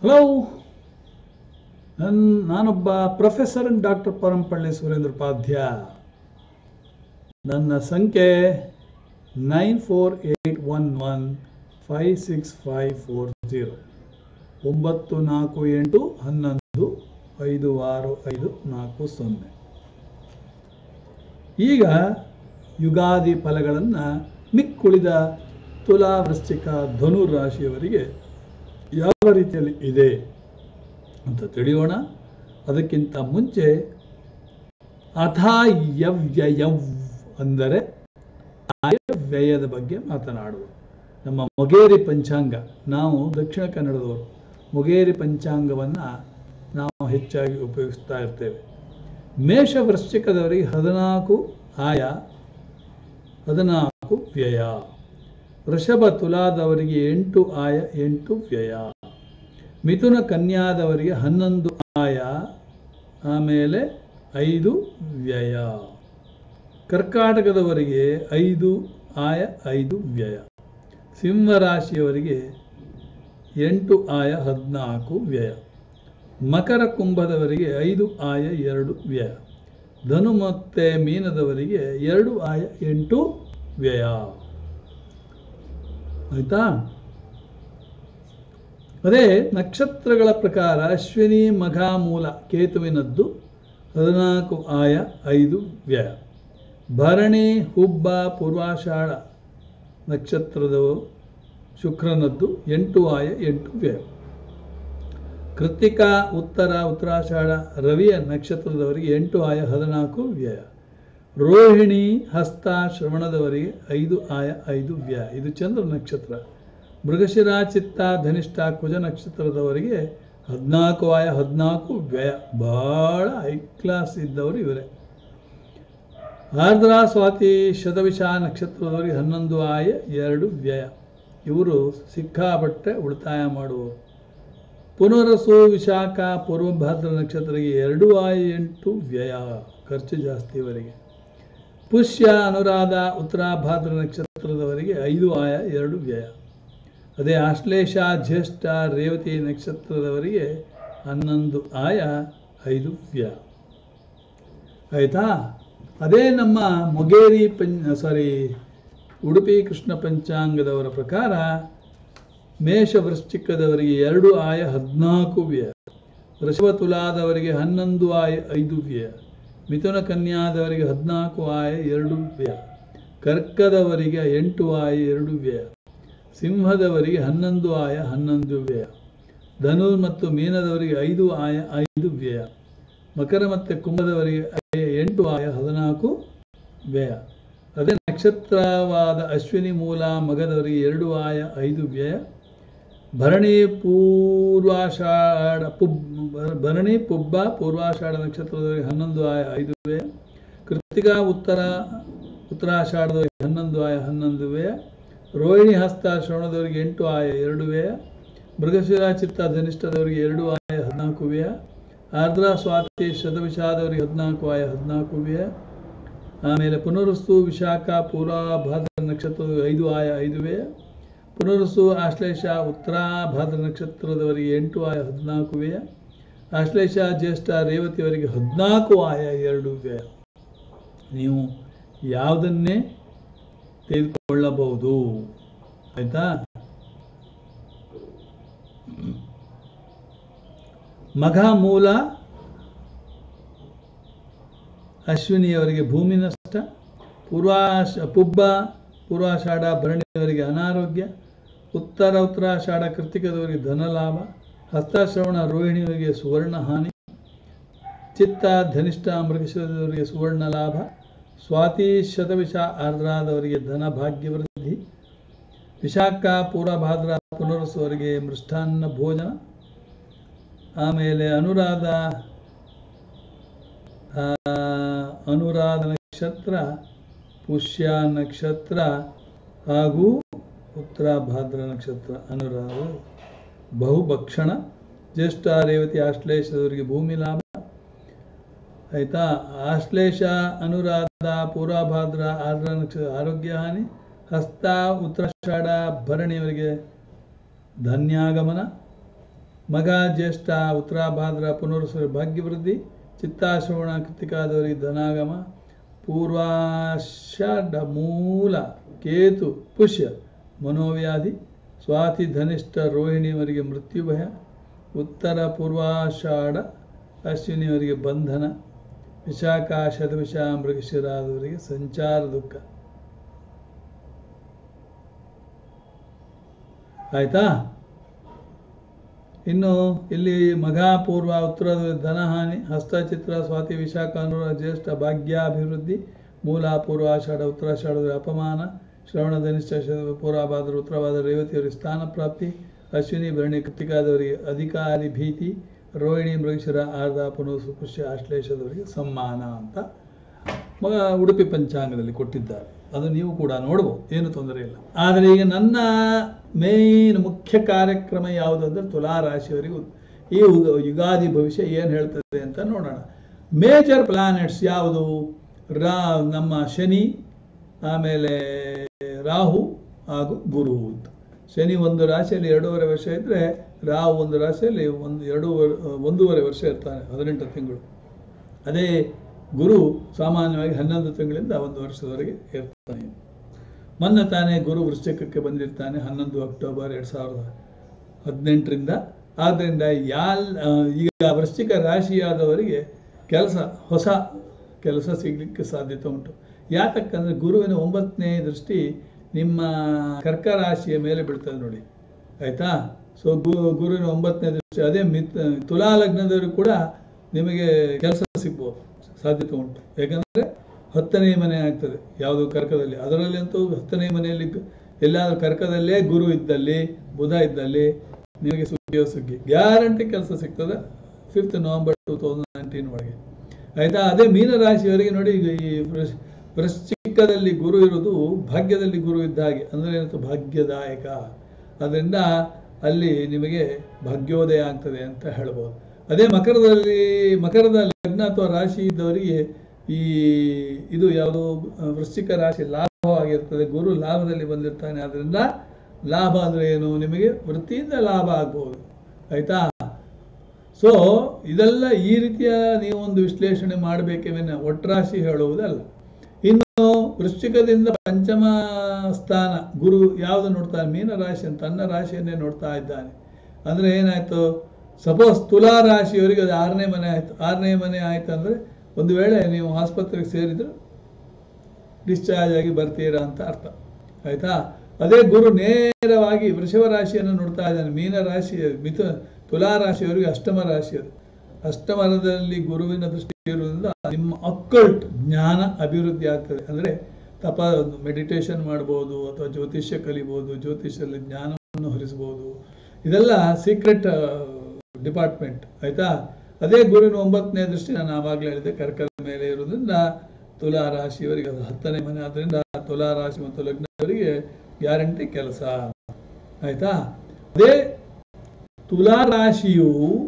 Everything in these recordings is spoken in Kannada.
ಹಲೋ ನನ್ ನಾನೊಬ್ಬ ಪ್ರೊಫೆಸರ್ ಡಾಕ್ಟರ್ ಪರಂಪಳ್ಳಿ ಸುರೇಂದ್ರ ಉಪಾಧ್ಯ ನನ್ನ ಸಂಖ್ಯೆ nine four eight one one five six five four zero ಒಂಬತ್ತು ನಾಲ್ಕು ಎಂಟು ಹನ್ನೊಂದು ಐದು ಆರು ಐದು ನಾಲ್ಕು ಸೊನ್ನೆ ಈಗ ಯುಗಾದಿ ಫಲಗಳನ್ನು ಮಿಕ್ಕುಳಿದ ತುಲಾ ವೃಶ್ಚಿಕ ಧನು ರಾಶಿಯವರಿಗೆ ಯಾವ ರೀತಿಯಲ್ಲಿ ಇದೆ ಅಂತ ತಿಳಿಯೋಣ ಅದಕ್ಕಿಂತ ಮುಂಚೆ ಅಥಾಯವ್ಯಯವ್ ಅಂದರೆ ಆಯವ್ಯಯದ ಬಗ್ಗೆ ಮಾತನಾಡುವ ನಮ್ಮ ಮೊಗೇರಿ ಪಂಚಾಂಗ ನಾವು ದಕ್ಷಿಣ ಕನ್ನಡದವರು ಮೊಗೇರಿ ಪಂಚಾಂಗವನ್ನು ನಾವು ಹೆಚ್ಚಾಗಿ ಉಪಯೋಗಿಸ್ತಾ ಇರ್ತೇವೆ ಮೇಷ ವೃಶ್ಚಿಕದವರಿಗೆ ಹದಿನಾಲ್ಕು ಆಯ ಹದಿನಾಲ್ಕು ವ್ಯಯ ವೃಷಭ ತುಲಾದವರಿಗೆ ಎಂಟು ಆಯ ಎಂಟು ವ್ಯಯ ಮಿಥುನ ಕನ್ಯಾದವರಿಗೆ ಹನ್ನೊಂದು ಆಯ ಆಮೇಲೆ ಐದು ವ್ಯಯ ಕರ್ಕಾಟಕದವರಿಗೆ ಐದು ಆಯ ಐದು ವ್ಯಯ ಸಿಂಹರಾಶಿಯವರಿಗೆ ಎಂಟು ಆಯ ಹದಿನಾಲ್ಕು ವ್ಯಯ ಮಕರ ಕುಂಭದವರಿಗೆ ಐದು ಆಯ ಎರಡು ವ್ಯಯ ಧನು ಮತ್ತು ಮೀನದವರಿಗೆ ಎರಡು ಆಯ ಎಂಟು ವ್ಯಯ ಆಯ್ತಾ ಅದೇ ನಕ್ಷತ್ರಗಳ ಪ್ರಕಾರ ಅಶ್ವಿನಿ ಮಘ ಮೂಲ ಕೇತುವಿನದ್ದು ಹದಿನಾಲ್ಕು ಆಯ ಐದು ವ್ಯಯ ಭರಣಿ ಹುಬ್ಬ ಪೂರ್ವಾಷಾಢ ನಕ್ಷತ್ರದವು ಶುಕ್ರನದ್ದು ಎಂಟು ಆಯ ಎಂಟು ವ್ಯಯ ಕೃತಿಕಾ ಉತ್ತರ ಉತ್ತರಾಷಾಢ ರವಿಯ ನಕ್ಷತ್ರದವರಿಗೆ ಎಂಟು ಆಯ ಹದಿನಾಲ್ಕು ವ್ಯಯ ರೋಹಿಣಿ ಹಸ್ತ ಶ್ರವಣದವರಿಗೆ ಐದು ಆಯ ಐದು ವ್ಯಯ ಇದು ಚಂದ್ರ ನಕ್ಷತ್ರ ಮೃಗಶಿರ ಚಿತ್ತ ಧನಿಷ್ಠ ಕುಜ ನಕ್ಷತ್ರದವರಿಗೆ ಹದಿನಾಲ್ಕು ಆಯ ಹದಿನಾಲ್ಕು ವ್ಯಯ ಬಹಳ ಹೈ ಕ್ಲಾಸ್ ಇದ್ದವರು ಇವರೇ ಆರ್ದ್ರ ಸ್ವಾತಿ ಶತವಿಷ ನಕ್ಷತ್ರದವರಿಗೆ ಹನ್ನೊಂದು ಆಯ ಎರಡು ವ್ಯಯ ಇವರು ಸಿಕ್ಕಾಪಟ್ಟೆ ಉಳಿತಾಯ ಮಾಡುವವರು ಪುನರಸು ವಿಶಾಖ ಪೂರ್ವಭಾದ್ರ ನಕ್ಷತ್ರಕ್ಕೆ ಎರಡು ಆಯ ಎಂಟು ವ್ಯಯ ಖರ್ಚು ಜಾಸ್ತಿ ಇವರಿಗೆ ಪುಷ್ಯ ಅನುರಾಧ ಉತ್ತರಾಭಾದ್ರ ನಕ್ಷತ್ರದವರಿಗೆ ಐದು ಆಯ ಎರಡು ವ್ಯಯ ಅದೇ ಆಶ್ಲೇಷ ಜ್ಯೇಷ್ಠ ರೇವತಿ ನಕ್ಷತ್ರದವರಿಗೆ ಹನ್ನೊಂದು ಆಯ ಐದು ವ್ಯಯ ಆಯಿತಾ ಅದೇ ನಮ್ಮ ಮೊಗೇರಿ ಪಂ ಸಾರಿ ಉಡುಪಿ ಕೃಷ್ಣ ಪಂಚಾಂಗದವರ ಪ್ರಕಾರ ಮೇಷ ವೃಶ್ಚಿಕದವರಿಗೆ ಎರಡು ಆಯ ಹದಿನಾಲ್ಕು ವ್ಯಯ ವೃಷಭ ತುಲಾದವರಿಗೆ ಹನ್ನೊಂದು ಆಯ ಐದು ವ್ಯಯ ಮಿಥುನ ಕನ್ಯಾದವರಿಗೆ ಹದಿನಾಲ್ಕು ಆಯ ಎರಡು ವ್ಯಯ ಕರ್ಕದವರಿಗೆ ಎಂಟು ಆಯ ಎರಡು ವ್ಯಯ ಸಿಂಹದವರಿಗೆ ಹನ್ನೊಂದು ಆಯ ಹನ್ನೊಂದು ವ್ಯಯ ಧನು ಮತ್ತು ಮೀನದವರಿಗೆ ಐದು ಆಯ ಐದು ವ್ಯಯ ಮಕರ ಮತ್ತು ಕುಂಭದವರಿಗೆ ಎಂಟು ಆಯ ಹದಿನಾಲ್ಕು ವ್ಯಯ ಅದೇ ನಕ್ಷತ್ರವಾದ ಅಶ್ವಿನಿ ಮೂಲ ಮಗದವರಿಗೆ ಎರಡು ಆಯ ಐದು ವ್ಯಯ ಭರಣಿ ಪೂರ್ವಾಷಾಢ ಪುಬ್ ಭರಣಿ ಪುಬ್ಬ ಪೂರ್ವಾಷಾಢ ನಕ್ಷತ್ರದವರಿಗೆ ಹನ್ನೊಂದು ಆಯ ಐದು ವ್ಯಯ ಕೃತಿಕಾ ಉತ್ತರ ಉತ್ತರಾಷಾಢದವರಿಗೆ ಹನ್ನೊಂದು ಆಯ ಹನ್ನೊಂದು ವ್ಯಯ ರೋಹಿಣಿ ಹಸ್ತ ಶ್ರವಣದವರಿಗೆ ಎಂಟು ಆಯ ಎರಡು ವ್ಯಯ ಮೃಗಶಿರ ಚಿತ್ತ ಧನಿಷ್ಠದವರಿಗೆ ಎರಡು ಆಯ ಹದಿನಾಲ್ಕು ವ್ಯಯ ಆರ್ದ್ರ ಸ್ವಾತಿ ಶತವಿಷಾದವರಿಗೆ ಹದಿನಾಲ್ಕು ಆಯ ಹದಿನಾಲ್ಕು ವ್ಯಯ ಆಮೇಲೆ ಪುನರುಸ್ತು ವಿಶಾಖ ಪೂರ್ವಭಾದ್ರ ನಕ್ಷತ್ರದ ಐದು ಆಯ ಐದು ವ್ಯಯ ಪುನರುಸು ಆಶ್ಲೇಷ ಉತ್ತರಾಭಾದ್ರ ನಕ್ಷತ್ರದವರಿಗೆ ಎಂಟು ಆಯ ಹದಿನಾಲ್ಕು ವ್ಯಯ ಆಶ್ಲೇಷ ಜ್ಯೇಷ್ಠ ರೇವತಿಯವರಿಗೆ ಹದಿನಾಲ್ಕು ಆಯ ಎರಡು ವ್ಯಯ ನೀವು ಯಾವುದನ್ನೇ ತೆಗೆದುಕೊಳ್ಳಬಹುದು ಆಯ್ತಾ ಮಘ ಮೂಲ ಅಶ್ವಿನಿಯವರಿಗೆ ಭೂಮಿ ನಷ್ಟ ಪೂರ್ವಾಷ ಪುಬ್ಬ ಪೂರ್ವಾಷಾಢ ಭರಣಿಯವರಿಗೆ ಅನಾರೋಗ್ಯ ಉತ್ತರ ಉತ್ತರಾಷಾಢ ಕೃತಿಕದವರಿಗೆ ಧನಲಾಭ ಹಸ್ತಶ್ರವಣ ರೋಹಿಣಿಯವರಿಗೆ ಸುವರ್ಣ ಹಾನಿ ಚಿತ್ತ ಧನಿಷ್ಠ ಮೃಗಶಿರದವರಿಗೆ ಸುವರ್ಣ ಲಾಭ ಸ್ವಾತಿ ಶತವಿಷ ಆರ್ದ್ರಾದವರಿಗೆ ಧನ ಭಾಗ್ಯ ವೃದ್ಧಿ ವಿಶಾಖ ಪೂರ್ವಭಾದ್ರ ಪುನರಸುವರಿಗೆ ಮೃಷ್ಟಾನ್ನ ಭೋಜನ ಆಮೇಲೆ ಅನುರಾಧ ಅನುರಾಧ ನಕ್ಷತ್ರ ಪುಷ್ಯ ನಕ್ಷತ್ರ ಹಾಗೂ ಉತ್ತರಾಭಾದ್ರ ನಕ್ಷತ್ರ ಅನುರಾಧ ಬಹುಭಕ್ಷಣ ಜ್ಯೇಷ್ಠ ರೇವತಿ ಆಶ್ಲೇಷದವರಿಗೆ ಭೂಮಿ ಲಾಭ ಆಯ್ತಾ ಆಶ್ಲೇಷ ಅನುರಾಧ ಪೂರ್ವಭಾದ್ರ ಆರ್ದ್ರ ನಕ್ಷತ್ರ ಆರೋಗ್ಯ ಹಾನಿ ಹಸ್ತ ಉತ್ತರಾಷಾಢ ಭರಣಿಯವರಿಗೆ ಧನ್ಯಾಗಮನ ಮಗ ಜ್ಯೇಷ್ಠ ಉತ್ತರಾಭಾದ್ರ ಪುನರ್ವಸು ಭಾಗ್ಯವೃದ್ಧಿ ಚಿತ್ತಾಶ್ರವಣ ಕೃತಿಕಾದವರಿಗೆ ಧನಾಗಮ ಪೂರ್ವಾಷಾಢ ಮೂಲ ಕೇತು ಪುಷ್ಯ ಮನೋವ್ಯಾಧಿ ಸ್ವಾತಿ ಧನಿಷ್ಠ ರೋಹಿಣಿಯವರಿಗೆ ಮೃತ್ಯು ಭಯ ಉತ್ತರ ಪೂರ್ವಾಷಾಢ ಅಶ್ವಿನಿಯವರಿಗೆ ಬಂಧನ ವಿಶಾಖ ಶತವಿಷ ಮೃಗಶಿರಾದವರಿಗೆ ಸಂಚಾರ ದುಃಖ ಆಯ್ತಾ ಇನ್ನು ಇಲ್ಲಿ ಮಘ ಪೂರ್ವ ಉತ್ತರದ ಧನಹಾನಿ ಹಸ್ತಚಿತ್ರ ಸ್ವಾತಿ ವಿಶಾಖ ಅನುರ ಜ್ಯೇಷ್ಠ ಭಾಗ್ಯಾಭಿವೃದ್ಧಿ ಮೂಲ ಪೂರ್ವಾಷಾಢ ಉತ್ತರಾಷಾಢದ ಅಪಮಾನ ಶ್ರವಣ ಧನಿಷ್ಠ ಶ- ಪೂರ್ವಭಾದ್ರ ಉತ್ತರಭಾದ್ರ ರೇವತಿಯವರಿಗೆ ಸ್ಥಾನ ಪ್ರಾಪ್ತಿ ಅಶ್ವಿನಿ ಭರಣಿ ಕೃತಿಕಾದವರಿಗೆ ಅಧಿಕಾರಿ ಭೀತಿ ರೋಹಿಣಿ ಮೃಗಶಿರ ಆರ್ಧ ಪುನಃ ಪುಷ್ಯ ಆಶ್ಲೇಷದವರಿಗೆ ಸಮ್ಮಾನ ಅಂತ ಮಗ ಉಡುಪಿ ಪಂಚಾಂಗದಲ್ಲಿ ಕೊಟ್ಟಿದ್ದಾರೆ ಅದು ನೀವು ಕೂಡ ನೋಡ್ಬೋದು ಏನು ತೊಂದರೆ ಇಲ್ಲ ಆದರೆ ಈಗ ನನ್ನ ಮೇನ್ ಮುಖ್ಯ ಕಾರ್ಯಕ್ರಮ ಯಾವುದು ಅಂದರೆ ತುಲಾ ರಾಶಿಯವರಿಗೆ ಉದ್- ಈ ಉಗ- ಯುಗಾದಿ ಭವಿಷ್ಯ ಏನು ಹೇಳ್ತದೆ ಅಂತ ನೋಡೋಣ ಮೇಜರ್ ಪ್ಲಾನೆಟ್ಸ್ ಯಾವುದು ರಾ ನಮ್ಮ ಶನಿ ಆಮೇಲೆ ರಾಹು ಹಾಗೂ ಗುರು ಅಂತ ಶನಿ ಒಂದು ರಾಶಿಯಲ್ಲಿ ಎರಡೂವರೆ ವರ್ಷ ಇದ್ದರೆ ರಾಹು ಒಂದು ರಾಶಿಯಲ್ಲಿ ಒಂದು ಎರಡೂವರೆ ಒಂದೂವರೆ ವರ್ಷ ಇರ್ತಾನೆ ಹದಿನೆಂಟು ತಿಂಗಳು ಅದೇ ಗುರು ಸಾಮಾನ್ಯವಾಗಿ ಹನ್ನೊಂದು ತಿಂಗಳಿಂದ ಒಂದು ವರ್ಷದವರೆಗೆ ಇರ್ತಾನೆ ಮೊನ್ನೆ ತಾನೇ ಗುರು ವೃಶ್ಚಿಕಕ್ಕೆ ಬಂದಿರ್ತಾನೆ ಹನ್ನೊಂದು ಅಕ್ಟೋಬರ್ ಎರಡು ಸಾವಿರದ ಹದಿನೆಂಟರಿಂದ ಆದ್ದರಿಂದ ಯಾಲ್ ಆ, ಈಗ ವೃಶ್ಚಿಕ ರಾಶಿಯಾದವರಿಗೆ ಕೆಲಸ ಹೊಸ ಕೆಲಸ ಸಿಗಲಿಕ್ಕೆ ಸಾಧ್ಯತೆ ಉಂಟು ಯಾತಕ್ಕಂದ್ರೆ ಗುರುವಿನ ಒಂಬತ್ತನೇ ದೃಷ್ಟಿ ನಿಮ್ಮ ಕರ್ಕ ರಾಶಿಯ ಮೇಲೆ ಬೀಳ್ತದೆ ನೋಡಿ ಆಯ್ತಾ ಸೊ ಗು ಗುರುವಿನ ಒಂಬತ್ತನೇ ದೃಷ್ಟಿ ಅದೇ ಮಿತ್ ತುಲಾ ಲಗ್ನದವರು ಕೂಡ ನಿಮಗೆ ಕೆಲಸ ಸಿಗ್ಬೋದು ಸಾಧ್ಯತೆ ಉಂಟು ಯಾಕಂದರೆ ಹತ್ತನೇ ಮನೆ ಆಗ್ತದೆ ಯಾವುದು ಕರ್ಕದಲ್ಲಿ ಅದರಲ್ಲಿ ಅಂತೂ ಹತ್ತನೇ ಮನೆಯಲ್ಲಿ ಗ- ಎಲ್ಲಾದ್ರೂ ಕರ್ಕದಲ್ಲೇ ಗುರು ಇದ್ದಲ್ಲಿ ಬುಧ ಇದ್ದಲ್ಲಿ ನಿಮಗೆ ಸುಗ್ಗಿಯೋ ಸುಗ್ಗಿ ಗ್ಯಾರಂಟಿ ಕೆಲಸ ಸಿಗ್ತದೆ fifth November two thousand nineteen ಒಳಗೆ ಆಯ್ತಾ ಅದೇ ಮೀನರಾಶಿಯವರಿಗೆ ನೋಡಿ ಈಗ ಈ ವೃಷ್- ವೃಶ್ಚಿಕದಲ್ಲಿ ಗುರು ಇರುವುದು ಭಾಗ್ಯದಲ್ಲಿ ಗುರು ಇದ್ದ ಹಾಗೆ ಅಂದರೆ ಏನಂತ ಭಾಗ್ಯದಾಯಕ ಅದರಿಂದ ಅಲ್ಲಿ ನಿಮಗೆ ಭಾಗ್ಯೋದಯ ಆಗ್ತದೆ ಅಂತ ಹೇಳ್ಬೋದು ಅದೇ ಮಕರದಲ್ಲಿ ಮಕರದ ಲಗ್ನ ಅಥವಾ ರಾಶಿ ಇದ್ದವರಿಗೆ ಈ ಇದು ಯಾವುದು ಆ, ವೃಶ್ಚಿಕ ರಾಶಿ ಲಾಭವಾಗಿರ್ತದೆ ಗುರು ಲಾಭದಲ್ಲಿ ಬಂದಿರ್ತಾನೆ ಅದರಿಂದ ಲಾಭ ಅಂದರೆ ಏನು ನಿಮಗೆ ವೃತ್ತಿಯಿಂದ ಲಾಭ ಆಗ್ಬೋದು ಆಯ್ತಾ ಸೊ ಇದೆಲ್ಲ ಈ ರೀತಿಯ ನೀವು ಒಂದು ವಿಶ್ಲೇಷಣೆ ಮಾಡಬೇಕೇ ವಿನ ಒಟ್ರಾಶಿ ಹೇಳುವುದಲ್ಲ ಇನ್ನು ವೃಶ್ಚಿಕದಿಂದ ಪಂಚಮ ಸ್ಥಾನ ಗುರು ಯಾವುದು ನೋಡ್ತಾನೆ ಮೀನ ರಾಶಿ ಅಂತ ತನ್ನ ರಾಶಿಯನ್ನೇ ನೋಡ್ತಾ ಇದ್ದಾನೆ ಅಂದರೆ ಏನಾಯ್ತು ಸಪೋಸ್ ತುಲಾ ರಾಶಿಯವರಿಗೆ ಅದು ಆರನೇ ಮನೆ ಆಯ್ತು ಆರನೇ ಮನೆ ಆಯ್ತು ಅಂದರೆ ಒಂದು ವೇಳೆ ನೀವು ಆಸ್ಪತ್ರೆಗೆ ಸೇರಿದ್ರು ಡಿಸ್ಚಾರ್ಜ್ ಆಗಿ ಬರ್ತೀರಾ ಅಂತ ಅರ್ಥ ಆಯ್ತಾ ಅದೇ ಗುರು ನೇರವಾಗಿ ವೃಷಭ ರಾಶಿಯನ್ನು ನೋಡ್ತಾ ಇದ್ದಾನೆ ಮೀನ ರಾಶಿ ಮಿಥು ತುಲಾ ರಾಶಿಯವರಿಗೆ ಅಷ್ಟಮ ರಾಶಿ ಅದು ಅಷ್ಟಮರದಲ್ಲಿ ಗುರುವಿನ ದೃಷ್ಟಿ ಇರುವುದರಿಂದ ನಿಮ್ಮ ಅಕ್ಕಲ್ಟ್ ಜ್ಞಾನ ಅಭಿವೃದ್ಧಿ ಆಗ್ತದೆ ಅಂದರೆ ತಪ ಮೆಡಿಟೇಷನ್ ಮಾಡ್ಬೋದು ಅಥವಾ ಜ್ಯೋತಿಷ್ಯ ಕಲಿಬೋದು ಜ್ಯೋತಿಷ್ಯದಲ್ಲಿ ಜ್ಞಾನವನ್ನು ಹರಿಸ್ಬೋದು ಇದೆಲ್ಲ ಸೀಕ್ರೆಟ್ ಡಿಪಾರ್ಟ್ಮೆಂಟ್ ಆಯ್ತಾ ಅದೇ ಗುರುವಿನ ಒಂಬತ್ತನೇ ದೃಷ್ಟಿ ನಾನು ಆವಾಗಲೇ ಹೇಳಿದೆ ಕರ್ಕದ ಮೇಲೆ ಇರೋದ್ರಿಂದ ತುಲಾ ರಾಶಿಯವರಿಗೆ ಅದು ಹತ್ತನೇ ಮನೆ ಆದ್ದರಿಂದ ತುಲಾ ರಾಶಿ ಮತ್ತು ಲಗ್ನವರಿಗೆ ಗ್ಯಾರಂಟಿ ಕೆಲಸ ಆಯ್ತಾ ಅದೇ ತುಲಾ ರಾಶಿಯು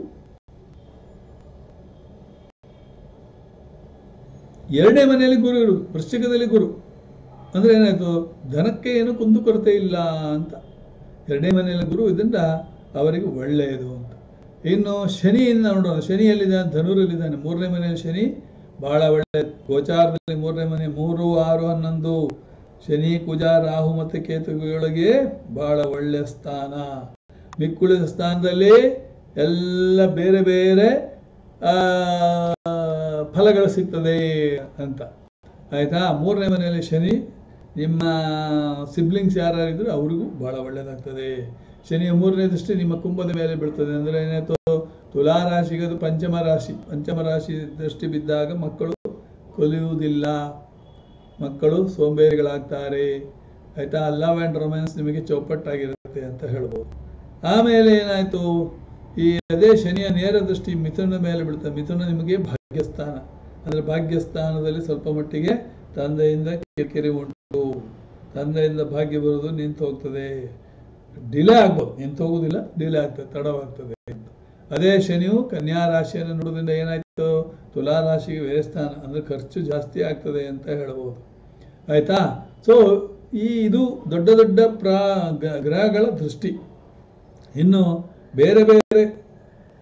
ಎರಡನೇ ಮನೆಯಲ್ಲಿ ಗುರು ಇರುವುದು ವೃಶ್ಚಿಕದಲ್ಲಿ ಗುರು ಅಂದ್ರೆ ಏನಾಯ್ತು ಧನಕ್ಕೆ ಏನು ಕುಂದುಕೊರತೆ ಇಲ್ಲ ಅಂತ ಎರಡನೇ ಮನೆಯಲ್ಲಿ ಗುರು ಇದರಿಂದ ಅವರಿಗೆ ಒಳ್ಳೆಯದು ಅಂತ ಇನ್ನು ಶನಿಯಿಂದ ನೋಡೋಣ ಶನಿಯಲ್ಲಿದ್ದಾನೆ ಧನುರಲ್ಲಿದ್ದಾನೆ ಮೂರನೇ ಮನೆಯಲ್ಲಿ ಶನಿ ಬಹಳ ಒಳ್ಳೆ ಗೋಚಾರದಲ್ಲಿ ಮೂರನೇ ಮನೆ ಮೂರು ಆರು ಹನ್ನೊಂದು ಶನಿ ಕುಜ ರಾಹು ಮತ್ತು ಕೇತುಗಳೊಳಗೆ ಬಹಳ ಒಳ್ಳೆ ಸ್ಥಾನ ಮಿಕ್ಕುಳಿದ ಸ್ಥಾನದಲ್ಲಿ ಎಲ್ಲ ಬೇರೆ ಬೇರೆ ಆ, ಫಲಗಳು ಸಿಗ್ತದೆ ಅಂತ ಆಯ್ತಾ ಮೂರನೇ ಮನೆಯಲ್ಲಿ ಶನಿ ನಿಮ್ಮ ಸಿಬ್ಲಿಂಗ್ಸ್ ಯಾರಿದ್ರು ಅವ್ರಿಗೂ ಬಹಳ ಒಳ್ಳೆಯದಾಗ್ತದೆ ಶನಿಯ ಮೂರನೇ ದೃಷ್ಟಿ ನಿಮ್ಮ ಕುಂಭದ ಮೇಲೆ ಬೀಳ್ತದೆ ಅಂದರೆ ಏನಾಯ್ತು ತುಲಾ ರಾಶಿಗೆ ಅದು ಪಂಚಮ ರಾಶಿ ಪಂಚಮ ರಾಶಿ ದೃಷ್ಟಿ ಬಿದ್ದಾಗ ಮಕ್ಕಳು ಕಲಿಯುವುದಿಲ್ಲ ಮಕ್ಕಳು ಸೋಂಬೇರಿಗಳಾಗ್ತಾರೆ ಆಯ್ತಾ ಲವ್ ಆ್ಯಂಡ್ ರೊಮ್ಯಾನ್ಸ್ ನಿಮಗೆ ಚೌಪಟ್ಟಾಗಿರುತ್ತೆ ಅಂತ ಹೇಳ್ಬೋದು ಆಮೇಲೆ ಏನಾಯ್ತು ಈ ಅದೇ ಶನಿಯ ನೇರ ದೃಷ್ಟಿ ಮಿಥುನ ಮೇಲೆ ಬೀಳ್ತದೆ ಮಿಥುನ ನಿಮಗೆ ಭಾಗ್ಯಸ್ಥಾನ ಅಂದ್ರೆ ಭಾಗ್ಯಸ್ಥಾನದಲ್ಲಿ ಸ್ವಲ್ಪ ಮಟ್ಟಿಗೆ ತಂದೆಯಿಂದ ಕಿರಿಕಿರಿ ಉಂಟು ತಂದೆಯಿಂದ ಭಾಗ್ಯ ಬರೋದು ನಿಂತು ಹೋಗ್ತದೆ ಡಿಲೇ ಆಗ್ಬೋದು ನಿಂತು ಹೋಗುದಿಲ್ಲ ಡಿಲೇ ಆಗ್ತದೆ ತಡವಾಗ್ತದೆ ಅಂತ ಅದೇ ಶನಿಯು ಕನ್ಯಾ ರಾಶಿಯನ್ನು ನೋಡೋದ್ರಿಂದ ಏನಾಯ್ತು ತುಲಾ ರಾಶಿಗೆ ವ್ಯಯಸ್ಥಾನ ಅಂದ್ರೆ ಖರ್ಚು ಜಾಸ್ತಿ ಆಗ್ತದೆ ಅಂತ ಹೇಳ್ಬೋದು ಆಯ್ತಾ ಸೊ ಈ ಇದು ದೊಡ್ಡ ದೊಡ್ಡ ಪ್ರಾ ಗ- ಗ್ರಹಗಳ ದೃಷ್ಟಿ ಇನ್ನು ಬೇರೆ ಬೇರೆ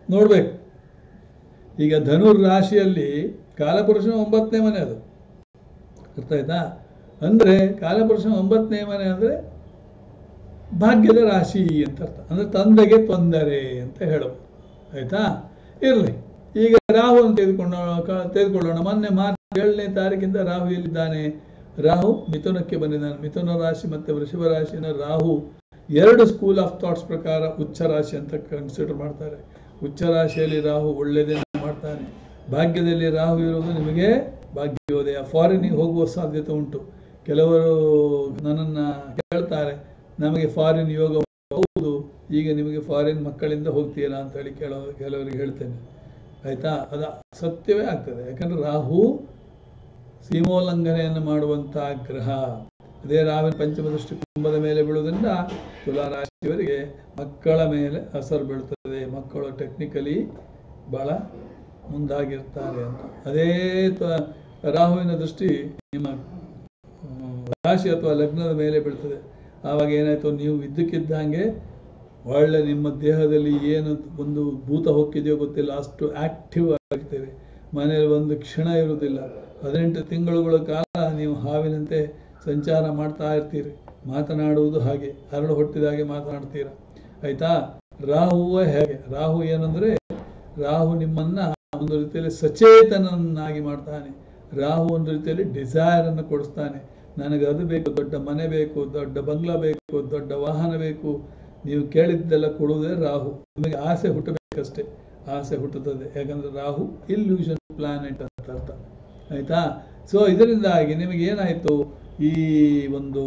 ನೋಡ್ಬೇಕು ಈಗ ಧನುರ್ ರಾಶಿಯಲ್ಲಿ ಕಾಲಪುರುಷ ಒಂಬತ್ತನೇ ಮನೆ ಅದು ಅರ್ಥ ಆಯ್ತಾ ಅಂದರೆ ಕಾಲಪುರುಷ ಒಂಬತ್ತನೇ ಮನೆ ಅಂದರೆ ಭಾಗ್ಯದ ರಾಶಿ ಅಂತ ಅರ್ಥ ಅಂದರೆ ತಂದೆಗೆ ತೊಂದರೆ ಅಂತ ಹೇಳೋದು ಆಯ್ತಾ ಇರಲಿ ಈಗ ರಾಹುವನ್ನು ತೆಗೆದುಕೊಂಡು ತೆಗೆದುಕೊಳ್ಳೋಣ ಮೊನ್ನೆ ಮಾರ್ಚ್ ಏಳನೇ ತಾರೀಕಿಂದ ರಾಹು ಎಲ್ಲಿದ್ದಾನೆ ರಾಹು ಮಿಥುನಕ್ಕೆ ಬಂದಿದ್ದಾನೆ ಮಿಥುನ ರಾಶಿ ಮತ್ತು ವೃಷಭ ರಾಶಿನ ರಾಹು ಎರಡು ಸ್ಕೂಲ್ ಆಫ್ ಥಾಟ್ಸ್ ಪ್ರಕಾರ ಉಚ್ಚ ರಾಶಿ ಅಂತ ಕನ್ಸಿಡರ್ ಮಾಡ್ತಾರೆ ಉಚ್ಚ ರಾಶಿಯಲ್ಲಿ ರಾಹು ಒಳ್ಳೆಯದನ್ನು ಮಾಡ್ತಾನೆ ಭಾಗ್ಯದಲ್ಲಿ ರಾಹು ಇರುವುದು ನಿಮಗೆ ಭಾಗ್ಯೋದಯ ಫಾರಿನಿಗೆ ಹೋಗುವ ಸಾಧ್ಯತೆ ಉಂಟು ಕೆಲವರು ನನ್ನನ್ನು ಕೇಳ್ತಾರೆ ನಮಗೆ ಫಾರಿನ್ ಯೋಗ ಹೌದು ಈಗ ನಿಮಗೆ ಫಾರಿನ್ ಮಕ್ಕಳಿಂದ ಹೋಗ್ತೀರಾ ಅಂತ ಹೇಳಿ ಕೇಳೋ ಕೆಲವರಿಗೆ ಹೇಳ್ತೇನೆ ಆಯ್ತಾ ಅದು ಸತ್ಯವೇ ಆಗ್ತದೆ ಯಾಕಂದ್ರೆ ರಾಹು ಸೀಮೋಲ್ಲಂಘನೆಯನ್ನು ಮಾಡುವಂತಹ ಗ್ರಹ ಅದೇ ರಾವಿನ ಪಂಚಮ ದೃಷ್ಟಿ ಕುಂಭದ ಮೇಲೆ ಬೀಳುವುದರಿಂದ ತುಲಾ ರಾಶಿಯವರಿಗೆ ಮಕ್ಕಳ ಮೇಲೆ ಅಸರು ಬೀಳ್ತದೆ ಮಕ್ಕಳು ಟೆಕ್ನಿಕಲಿ ಬಹಳ ಮುಂದಾಗಿರ್ತಾರೆ ಅಂತ ಅದೇ ತ- ರಾಹುವಿನ ದೃಷ್ಟಿ ನಿಮ್ಮ ಹ್ಮ್, ರಾಶಿ ಅಥವಾ ಲಗ್ನದ ಮೇಲೆ ಬೀಳ್ತದೆ ಆವಾಗ ಏನಾಯ್ತು ನೀವು ಇದ್ದಕ್ಕಿದ್ದಂಗೆ ಒಳ್ಳೆ ನಿಮ್ಮ ದೇಹದಲ್ಲಿ ಏನು ಒಂದು ಭೂತ ಹೊಕ್ಕಿದೆಯೋ ಗೊತ್ತಿಲ್ಲ ಅಷ್ಟು ಆಕ್ಟಿವ್ ಆಗಿರ್ತೇವೆ ಮನೆಯಲ್ಲಿ ಒಂದು ಕ್ಷಣ ಇರುವುದಿಲ್ಲ ಹದಿನೆಂಟು ತಿಂಗಳುಗಳ ಕಾಲ ನೀವು ಹಾವಿನಂತೆ ಸಂಚಾರ ಮಾಡ್ತಾ ಇರ್ತೀರಿ ಮಾತನಾಡುವುದು ಹಾಗೆ ಹರಳು ಹೊಟ್ಟಿದ ಹಾಗೆ ಮಾತನಾಡ್ತೀರ ಆಯ್ತಾ ರಾಹುವ ಹೇಗೆ ರಾಹು ಏನಂದ್ರೆ ರಾಹು ನಿಮ್ಮನ್ನ ಒಂದು ರೀತಿಯಲ್ಲಿ ಸಚೇತನನ್ನಾಗಿ ಮಾಡ್ತಾನೆ ರಾಹು ಒಂದು ರೀತಿಯಲ್ಲಿ ಡಿಸೈರ್ ಅನ್ನು ಕೊಡಿಸ್ತಾನೆ ನನಗೆ ಅದು ಬೇಕು ದೊಡ್ಡ ಮನೆ ಬೇಕು ದೊಡ್ಡ ಬಂಗ್ಲಾ ಬೇಕು ದೊಡ್ಡ ವಾಹನ ಬೇಕು ನೀವು ಕೇಳಿದ್ದೆಲ್ಲ ಕೊಡುವುದೇ ರಾಹು ನಿಮಗೆ ಆಸೆ ಹುಟ್ಟಬೇಕಷ್ಟೇ ಆಸೆ ಹುಟ್ಟುತ್ತದೆ ಯಾಕಂದ್ರೆ ರಾಹು ಇಲ್ಯೂಷನ್ ಪ್ಲಾನೆಟ್ ಅಂತ ಅರ್ಥ ಆಯ್ತಾ ಸೊ ಇದರಿಂದಾಗಿ ನಿಮಗೆ ಏನಾಯಿತು ಈ ಒಂದು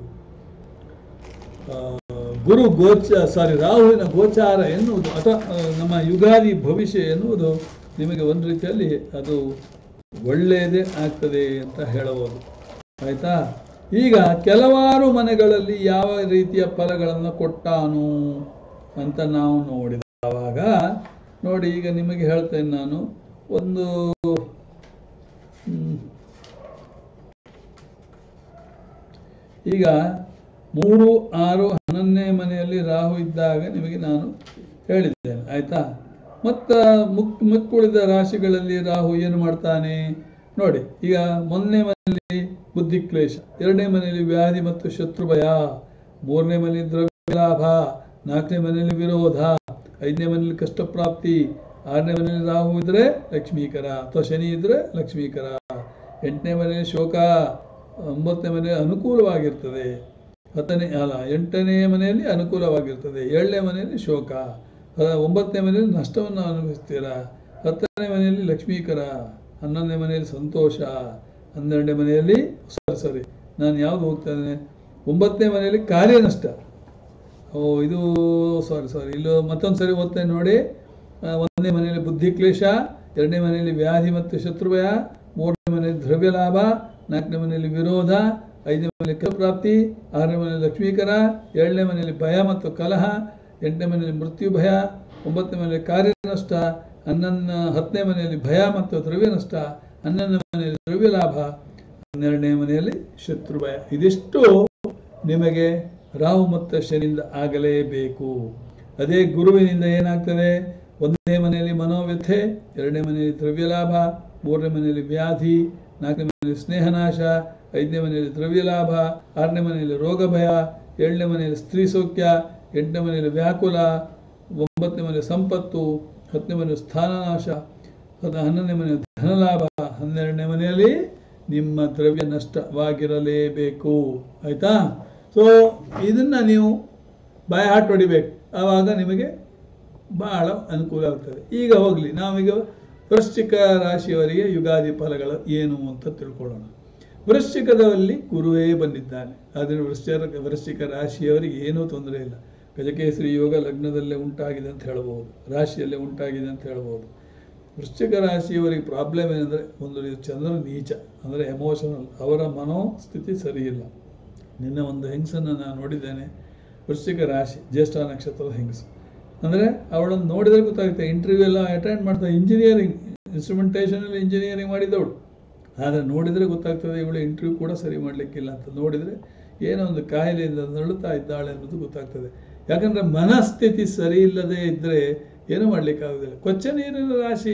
ಆ, ಗುರು ಗೋಚ ಸಾರಿ ರಾಹುವಿನ ಗೋಚಾರ ಎನ್ನುವುದು ಅಥವಾ ಆ, ನಮ್ಮ ಯುಗಾದಿ ಭವಿಷ್ಯ ಎನ್ನುವುದು ನಿಮಗೆ ಒಂದು ರೀತಿಯಲ್ಲಿ ಅದು ಒಳ್ಳೆಯದೇ ಆಗ್ತದೆ ಅಂತ ಹೇಳಬಹುದು ಆಯ್ತಾ ಈಗ ಕೆಲವಾರು ಮನೆಗಳಲ್ಲಿ ಯಾವ ರೀತಿಯ ಫಲಗಳನ್ನು ಕೊಟ್ಟಾನು ಅಂತ ನಾವು ನೋಡಿದವಾಗ ನೋಡಿ ಈಗ ನಿಮಗೆ ಹೇಳ್ತೇನೆ ನಾನು ಒಂದು ಹ್ಮ್, ಈಗ ಮೂರು ಆರು ಹನ್ನೊಂದನೇ ಮನೆಯಲ್ಲಿ ರಾಹು ಇದ್ದಾಗ ನಿಮಗೆ ನಾನು ಹೇಳಿದ್ದೇನೆ ಆಯ್ತಾ ಮತ್ತ ಮುಕ್ ಮುಕ್ಕುಳಿದ ರಾಶಿಗಳಲ್ಲಿ ರಾಹು ಏನು ಮಾಡ್ತಾನೆ ನೋಡಿ ಈಗ ಮೊನ್ನೆ ಮನೆಯಲ್ಲಿ ಬುದ್ಧಿ ಕ್ಲೇಶ ಎರಡನೇ ಮನೆಯಲ್ಲಿ ವ್ಯಾಧಿ ಮತ್ತು ಶತ್ರು ಭಯ ಮೂರನೇ ಮನೆಯಲ್ಲಿ ದ್ರವ್ಯ ಲಾಭ ನಾಲ್ಕನೇ ಮನೆಯಲ್ಲಿ ವಿರೋಧ ಐದನೇ ಮನೆಯಲ್ಲಿ ಕಷ್ಟ ಪ್ರಾಪ್ತಿ ಆರನೇ ಮನೆಯಲ್ಲಿ ರಾಹು ಇದ್ರೆ ಲಕ್ಷ್ಮೀಕರ ಅಥವಾ ಶನಿ ಇದ್ರೆ ಲಕ್ಷ್ಮೀಕರ ಎಂಟನೇ ಮನೆಯಲ್ಲಿ ಶೋಕ ಒಂಬತ್ತನೇ ಮನೆಯಲ್ಲಿ ಅನುಕೂಲವಾಗಿರ್ತದೆ ಹತ್ತನೇ ಅಲ್ಲ ಎಂಟನೇ ಮನೆಯಲ್ಲಿ ಅನುಕೂಲವಾಗಿರ್ತದೆ ಏಳನೇ ಮನೆಯಲ್ಲಿ ಶೋಕ ಹ- ಒಂಬತ್ತನೇ ಮನೆಯಲ್ಲಿ ನಷ್ಟವನ್ನು ಅನುಭವಿಸ್ತೀರ ಹತ್ತನೇ ಮನೆಯಲ್ಲಿ ಲಕ್ಷ್ಮೀಕರ ಹನ್ನೊಂದನೇ ಮನೆಯಲ್ಲಿ ಸಂತೋಷ ಹನ್ನೆರಡನೇ ಮನೆಯಲ್ಲಿ ಸಾರಿ ಸಾರಿ ನಾನು ಯಾವುದು ಹೋಗ್ತಾ ಇದ್ದೇನೆ ಒಂಬತ್ತನೇ ಮನೆಯಲ್ಲಿ ಕಾರ್ಯ ನಷ್ಟ ಓ ಇದು ಸಾರಿ ಸಾರಿ ಇಲ್ಲೂ ಮತ್ತೊಂದು ಸರಿ ಓದ್ತೇನೆ ನೋಡಿ ಆ, ಒಂದನೇ ಮನೆಯಲ್ಲಿ ಬುದ್ಧಿ ಕ್ಲೇಶ ಎರಡನೇ ಮನೆಯಲ್ಲಿ ವ್ಯಾಧಿ ಮತ್ತು ಶತ್ರುಭಯ ಮೂರನೇ ಮನೆಯಲ್ಲಿ ದ್ರವ್ಯ ಲಾಭ ನಾಲ್ಕನೇ ಮನೆಯಲ್ಲಿ ವಿರೋಧ ಐದನೇ ಮನೆಯಲ್ಲಿ ಕಲ ಪ್ರಾಪ್ತಿ ಆರನೇ ಮನೆಯಲ್ಲಿ ಲಕ್ಷ್ಮೀಕರ ಏಳನೇ ಮನೆಯಲ್ಲಿ ಭಯ ಮತ್ತು ಕಲಹ ಎಂಟನೇ ಮನೆಯಲ್ಲಿ ಮೃತ್ಯು ಭಯ ಒಂಬತ್ತನೇ ಮನೆಯಲ್ಲಿ ಕಾರ್ಯ ನಷ್ಟ ಹನ್ನೊಂದು ಹತ್ತನೇ ಮನೆಯಲ್ಲಿ ಭಯ ಮತ್ತು ದ್ರವ್ಯ ನಷ್ಟ ಹನ್ನೊಂದನೇ ಮನೆಯಲ್ಲಿ ದ್ರವ್ಯ ಲಾಭ ಹನ್ನೆರಡನೇ ಮನೆಯಲ್ಲಿ ಶತ್ರು ಭಯ ಇದಿಷ್ಟು ನಿಮಗೆ ರಾಹು ಮತ್ತು ಶನಿಯಿಂದ ಆಗಲೇಬೇಕು ಅದೇ ಗುರುವಿನಿಂದ ಏನಾಗ್ತದೆ ಒಂದನೇ ಮನೆಯಲ್ಲಿ ಮನೋವ್ಯಥೆ ಎರಡನೇ ಮನೆಯಲ್ಲಿ ದ್ರವ್ಯ ಲಾಭ ಮೂರನೇ ಮನೆಯಲ್ಲಿ ವ್ಯಾಧಿ ನಾಲ್ಕನೇ ಮನೆಯಲ್ಲಿ ಸ್ನೇಹನಾಶ ಐದನೇ ಮನೆಯಲ್ಲಿ ದ್ರವ್ಯ ಲಾಭ ಆರನೇ ಮನೆಯಲ್ಲಿ ರೋಗ ಭಯ ಏಳನೇ ಮನೆಯಲ್ಲಿ ಸ್ತ್ರೀ ಸೌಖ್ಯ ಎಂಟನೇ ಮನೆಯಲ್ಲಿ ವ್ಯಾಕುಲ ಒಂಬತ್ತನೇ ಮನೆಯಲ್ಲಿ ಸಂಪತ್ತು ಹತ್ತನೇ ಮನೆಯಲ್ಲಿ ಸ್ಥಾನನಾಶ ಹತ್ತು ಹನ್ನೊಂದನೇ ಮನೆಯಲ್ಲಿ ಧನಲಾಭ ಹನ್ನೆರಡನೇ ಮನೆಯಲ್ಲಿ ನಿಮ್ಮ ದ್ರವ್ಯ ನಷ್ಟವಾಗಿರಲೇಬೇಕು ಆಯ್ತಾ ಸೊ ಇದನ್ನ ನೀವು ಬಾಯ ಹಾಟ್ ಹೊಡಿಬೇಕು ಆವಾಗ ನಿಮಗೆ ಬಹಳ ಅನುಕೂಲ ಆಗ್ತದೆ ಈಗ ಹೋಗಲಿ ನಾವೀಗ ವೃಶ್ಚಿಕ ರಾಶಿಯವರಿಗೆ ಯುಗಾದಿ ಫಲಗಳು ಏನು ಅಂತ ತಿಳ್ಕೊಳ್ಳೋಣ ವೃಶ್ಚಿಕದಲ್ಲಿ ಗುರುವೇ ಬಂದಿದ್ದಾನೆ ಆದರೆ ವೃಶ್ಚಿಕ ವೃಶ್ಚಿಕ ರಾಶಿಯವರಿಗೆ ಏನೂ ತೊಂದರೆ ಇಲ್ಲ ಗಜಕೇಸರಿ ಯೋಗ ಲಗ್ನದಲ್ಲೇ ಉಂಟಾಗಿದೆ ಅಂತ ಹೇಳ್ಬೋದು ರಾಶಿಯಲ್ಲೇ ಉಂಟಾಗಿದೆ ಅಂತ ಹೇಳ್ಬೋದು ವೃಶ್ಚಿಕ ರಾಶಿಯವರಿಗೆ ಪ್ರಾಬ್ಲಮ್ ಏನಂದರೆ ಒಂದು ರೀತಿ ಚಂದ್ರ ನೀಚ ಅಂದರೆ ಎಮೋಷನಲ್ ಅವರ ಮನೋಸ್ಥಿತಿ ಸರಿಯಿಲ್ಲ ನಿನ್ನೆ ಒಂದು ಹೆಂಗಸನ್ನು ನಾನು ನೋಡಿದ್ದೇನೆ ವೃಶ್ಚಿಕ ರಾಶಿ ಜ್ಯೇಷ್ಠ ನಕ್ಷತ್ರದ ಹೆಂಗಸು ಅಂದರೆ ಅವಳನ್ನು ನೋಡಿದರೆ ಗೊತ್ತಾಗುತ್ತೆ ಇಂಟರ್ವ್ಯೂ ಎಲ್ಲ ಅಟೆಂಡ್ ಮಾಡ್ತಾ ಇಂಜಿನಿಯರಿಂಗ್ ಇನ್ಸ್ಟ್ರುಮೆಂಟೇಷನಲ್ಲಿ ಇಂಜಿನಿಯರಿಂಗ್ ಮಾಡಿದವಳು ಆದರೆ ನೋಡಿದರೆ ಗೊತ್ತಾಗ್ತದೆ ಇವಳು ಇಂಟರ್ವ್ಯೂ ಕೂಡ ಸರಿ ಮಾಡಲಿಕ್ಕಿಲ್ಲ ಅಂತ ನೋಡಿದರೆ ಏನೋ ಒಂದು ಕಾಯಿಲೆಯಿಂದ ನರಳುತ್ತಾ ಇದ್ದಾಳೆ ಅನ್ನೋದು ಗೊತ್ತಾಗ್ತದೆ ಯಾಕಂದರೆ ಮನಸ್ಥಿತಿ ಸರಿ ಇಲ್ಲದೆ ಇದ್ದರೆ ಏನೂ ಮಾಡಲಿಕ್ಕಾಗೋದಿಲ್ಲ ಕೊಚ್ಚ ನೀರಿನ ರಾಶಿ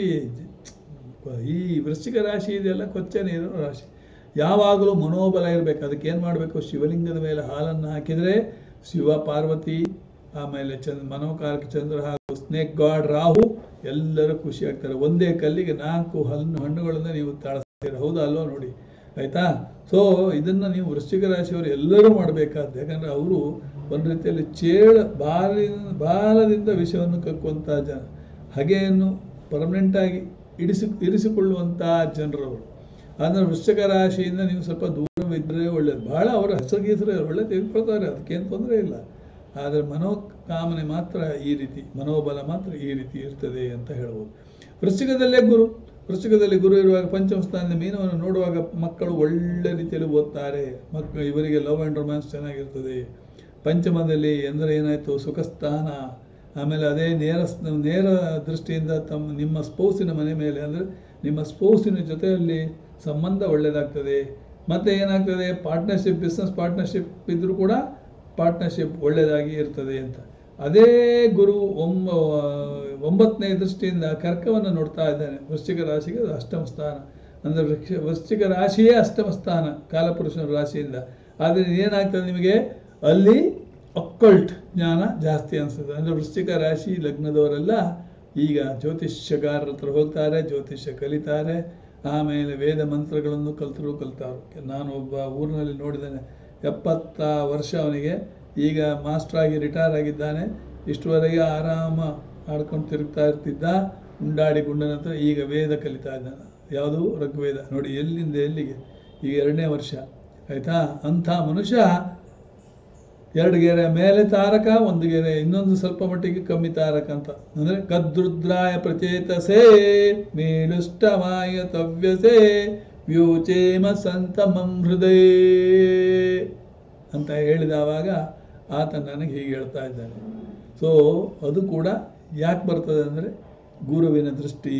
ಈ ವೃಶ್ಚಿಕ ರಾಶಿ ಇದೆಯಲ್ಲ ಕೊಚ್ಚ ನೀರಿನ ರಾಶಿ ಯಾವಾಗಲೂ ಮನೋಬಲ ಇರಬೇಕು ಅದಕ್ಕೆ ಏನು ಮಾಡಬೇಕು ಶಿವಲಿಂಗದ ಮೇಲೆ ಹಾಲನ್ನು ಹಾಕಿದರೆ ಶಿವ ಪಾರ್ವತಿ ಆಮೇಲೆ ಚಂದ್ರ ಮನೋಕಾರಕ ಚಂದ್ರ ಹಾಗೂ ಸ್ನೇಕ್ ಗಾಡ್ ರಾಹು ಎಲ್ಲರೂ ಖುಷಿ ಆಗ್ತಾರೆ ಒಂದೇ ಕಲ್ಲಿಗೆ ನಾಲ್ಕು ಹಣ್ಣು ಹಣ್ಣುಗಳನ್ನು ನೀವು ತಾಳಿಸ್ತೀರ ಹೌದಾ ಅಲ್ವಾ ನೋಡಿ ಆಯ್ತಾ ಸೊ ಇದನ್ನು ನೀವು ವೃಶ್ಚಿಕ ರಾಶಿಯವರು ಎಲ್ಲರೂ ಮಾಡಬೇಕಾದ್ದು ಯಾಕಂದರೆ ಅವರು ಒಂದು ರೀತಿಯಲ್ಲಿ ಚೇಳ ಬಾಲಿನ ಬಾಲದಿಂದ ವಿಷವನ್ನು ಕಕ್ಕುವಂಥ ಜನ ಹಗೆಯನ್ನು ಪರ್ಮನೆಂಟಾಗಿ ಇಡಿಸಿ ಇರಿಸಿಕೊಳ್ಳುವಂಥ ಜನರವರು ಅಂದರೆ ವೃಶ್ಚಿಕ ರಾಶಿಯಿಂದ ನೀವು ಸ್ವಲ್ಪ ದೂರವಿದ್ದರೆ ಒಳ್ಳೆಯದು ಭಾಳ ಅವರ ಹೆಸರು ಗೀಸರು ಒಳ್ಳೆ ತೆಗೆದುಕೊಳ್ತಾರೆ ಅದಕ್ಕೇನು ತೊಂದರೆ ಇಲ್ಲ ಆದರೆ ಮನೋಕಾಮನೆ ಮಾತ್ರ ಈ ರೀತಿ ಮನೋಬಲ ಮಾತ್ರ ಈ ರೀತಿ ಇರ್ತದೆ ಅಂತ ಹೇಳ್ಬೋದು ವೃಶ್ಚಿಕದಲ್ಲೇ ಗುರು ವೃಶ್ಚಿಕದಲ್ಲಿ ಗುರು ಇರುವಾಗ ಪಂಚಮ ಸ್ಥಾನದ ಮೀನವನ್ನು ನೋಡುವಾಗ ಮಕ್ಕಳು ಒಳ್ಳೆ ರೀತಿಯಲ್ಲಿ ಓದ್ತಾರೆ ಮಕ್ಕಳು ಇವರಿಗೆ ಲವ್ ಆ್ಯಂಡ್ ರೊಮ್ಯಾನ್ಸ್ ಚೆನ್ನಾಗಿರ್ತದೆ ಪಂಚಮದಲ್ಲಿ ಎಂದರೆ ಏನಾಯಿತು ಸುಖಸ್ಥಾನ ಆಮೇಲೆ ಅದೇ ನೇರ ನೇರ ದೃಷ್ಟಿಯಿಂದ ತಮ್ಮ ನಿಮ್ಮ ಸ್ಪೌಸಿನ ಮನೆ ಮೇಲೆ ಅಂದರೆ ನಿಮ್ಮ ಸ್ಪೌಸಿನ ಜೊತೆಯಲ್ಲಿ ಸಂಬಂಧ ಒಳ್ಳೆಯದಾಗ್ತದೆ ಮತ್ತು ಏನಾಗ್ತದೆ ಪಾರ್ಟ್ನರ್ಶಿಪ್ ಬಿಸ್ನೆಸ್ ಪಾರ್ಟ್ನರ್ಶಿಪ್ ಇದ್ದರೂ ಕೂಡ ಪಾರ್ಟ್ನರ್ಶಿಪ್ ಒಳ್ಳೆಯದಾಗಿ ಇರ್ತದೆ ಅಂತ ಅದೇ ಗುರು ಒಂಬ ಒಂಬತ್ತನೇ ದೃಷ್ಟಿಯಿಂದ ಕರ್ಕವನ್ನು ನೋಡ್ತಾ ಇದ್ದಾನೆ ವೃಶ್ಚಿಕ ರಾಶಿಗೆ ಅದು ಅಷ್ಟಮ ಸ್ಥಾನ ಅಂದರೆ ವೃಕ್ಷ ವೃಶ್ಚಿಕ ರಾಶಿಯೇ ಅಷ್ಟಮ ಸ್ಥಾನ ಕಾಲಪುರುಷನ ರಾಶಿಯಿಂದ ಆದರೆ ಏನಾಗ್ತದೆ ನಿಮಗೆ ಅಲ್ಲಿ ಅಕ್ಕಲ್ಟ್ ಜ್ಞಾನ ಜಾಸ್ತಿ ಅನಿಸ್ತದೆ ಅಂದರೆ ವೃಶ್ಚಿಕ ರಾಶಿ ಲಗ್ನದವರೆಲ್ಲ ಈಗ ಜ್ಯೋತಿಷ್ಯಗಾರರ ಹತ್ರ ಹೋಗ್ತಾರೆ ಜ್ಯೋತಿಷ್ಯ ಕಲಿತಾರೆ ಆಮೇಲೆ ವೇದ ಮಂತ್ರಗಳನ್ನು ಕಲ್ತರು ಕಲ್ತಾರು ನಾನು ಒಬ್ಬ ಊರಿನಲ್ಲಿ ನೋಡಿದ್ದೇನೆ ಎಪ್ಪತ್ತ ವರ್ಷ ಅವನಿಗೆ ಈಗ ಮಾಸ್ಟ್ರಾಗಿ ರಿಟೈರ್ ಆಗಿದ್ದಾನೆ ಇಷ್ಟುವರೆಗೆ ಆರಾಮ ಆಡ್ಕೊಂಡು ತಿರುಗ್ತಾ ಇರ್ತಿದ್ದ ಉಂಡಾಡಿ ಗುಂಡನ ಹತ್ರ ಈಗ ವೇದ ಕಲಿತಾ ಇದ್ದಾನೆ ಯಾವುದು ಋಗ್ವೇದ ನೋಡಿ ಎಲ್ಲಿಂದ ಎಲ್ಲಿಗೆ ಈಗ ಎರಡನೇ ವರ್ಷ ಆಯಿತಾ ಅಂಥ ಮನುಷ್ಯ ಎರಡು ಗೆರೆ ಮೇಲೆ ತಾರಕ ಒಂದು ಗೆರೆ ಇನ್ನೊಂದು ಸ್ವಲ್ಪ ಮಟ್ಟಿಗೆ ಕಮ್ಮಿ ತಾರಕ ಅಂತ ಅಂದರೆ ಕದ್ರುದ್ರಾಯ ಪ್ರಚೇತಸೇ ಮೇಲುಷ್ಟಮಾಯ ತವ್ಯಸೇ ವ್ಯೂಚೇಮ ಸಂತಮಂ ಹೃದಯ ಅಂತ ಹೇಳಿದವಾಗ ಆತ ನನಗೆ ಹೀಗೆ ಹೇಳ್ತಾ ಇದ್ದಾನೆ ಸೊ ಅದು ಕೂಡ ಯಾಕೆ ಬರ್ತದೆ ಅಂದರೆ ಗುರುವಿನ ದೃಷ್ಟಿ